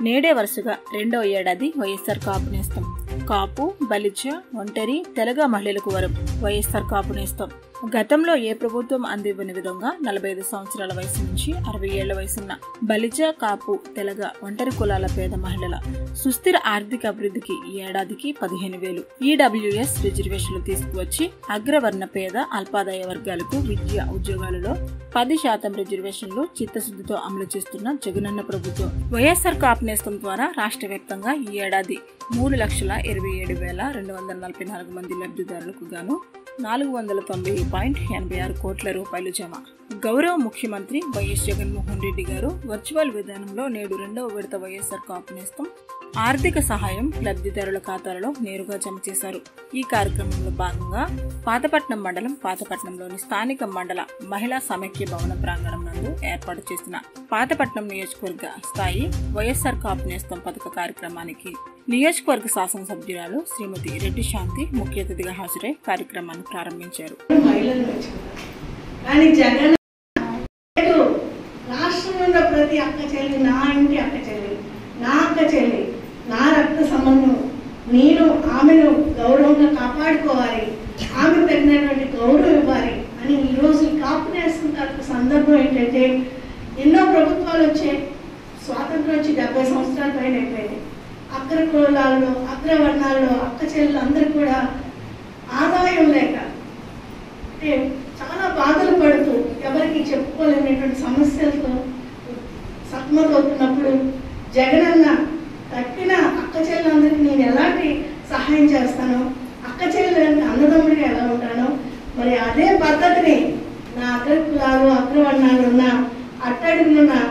నేడే వరుసగా రెండో ఏడాది వైఎస్ఆర్ కాపు నేస్తం కాపు బలిజ ఒంటరి తెలగ మహిళలకు వరం వైఎస్ఆర్ కాపు నేస్తం గతంలో ఏ ప్రభుత్వం అందివ్వని విధంగా నలభై ఐదు సంవత్సరాల వయసు నుంచి అరవై ఏళ్ల వయసున్న బలిజ కాపు తెలగ ఒంటరి కులాల పేద మహిళల సుస్థిర ఆర్థిక అభివృద్ధికి ఈ ఏడాదికి పదిహేను వేలు ఈడబ్ల్యూఎస్ రిజర్వేషన్లు తీసుకువచ్చి అగ్రవర్ణ పేద అల్పాదాయ వర్గాలకు విద్య ఉద్యోగాలలో పది శాతం రిజర్వేషన్లు చిత్తశుద్ధితో అమలు చేస్తున్న జగనన్న ప్రభుత్వం వైఎస్ఆర్ కాపు నేస్తం ద్వారా రాష్ట్ర వ్యాప్తంగా ఈ ఏడాది మూడు లక్షల ఇరవై ఏడు వేల రెండు వందల నలభై నాలుగు మంది లబ్ధిదారులకు గాను నాలుగు వందల తొంభై పాయింట్ ఎనభై ఆరు కోట్ల రూపాయలు జమ గౌరవ ముఖ్యమంత్రి వైఎస్ జగన్మోహన్ రెడ్డి గారు వర్చువల్ విధానంలో నేడు రెండవ విడత వైఎస్ఆర్ కాపు నేస్తం ఆర్థిక సహాయం లబ్ధిదారుల ఖాతాలలో నేరుగా జమ చేశారు ఈ కార్యక్రమంలో భాగంగా పాతపట్నం మండలం పాతపట్నంలోని స్థానిక మండల మహిళా సమైక్య భవన ప్రాంగణం నందు ఏర్పాటు చేసిన పాతపట్నం నియోజకవర్గ స్థాయి వైఎస్ఆర్ కాపు నేస్తం పథక కార్యక్రమానికి నియోజకవర్గ శాసనసభ్యురాలు శ్రీమతి రెడ్డి శాంతి ముఖ్య అతిథిగా హాజరై కార్యక్రమాన్ని ప్రారంభించారు మహిళలు మెచ్చుకున్నారు కానీ జగన్ లేదు రాష్ట్రంలో ఉన్న ప్రతి అక్క చెల్లి నా ఇంటి అక్క చెల్లి నా అక్క చెల్లి నా రక్త సంబంధం నేను ఆమెను గౌరవంగా కాపాడుకోవాలి ఆమె తగినటువంటి గౌరవం ఇవ్వాలి అని ఈరోజు ఈ కాపు నేస్తున్న సందర్భం ఏంటంటే ఎన్నో ప్రభుత్వాలు వచ్చాయి స్వాతంత్రం వచ్చి డెబ్బై సంవత్సరాల పైన అయిపోయింది అగ్ర కులాల్లో అగ్రవర్ణాల్లో అక్క చెల్లెలు అందరూ కూడా ఆదాయం లేక అంటే చాలా బాధలు పడుతూ ఎవరికి చెప్పుకోలేనటువంటి సమస్యలతో సతమతవుతున్నప్పుడు జగనన్న తక్కిన అక్క చెల్లెలందరికీ నేను ఎలాంటి సహాయం చేస్తానో అక్క చెల్లెలకి అన్నదమ్ముడిగా ఎలా ఉంటానో మరి అదే పద్ధతిని నా అగ్ర కులాలు అగ్రవర్ణాలు ఉన్న అట్టడుగున్న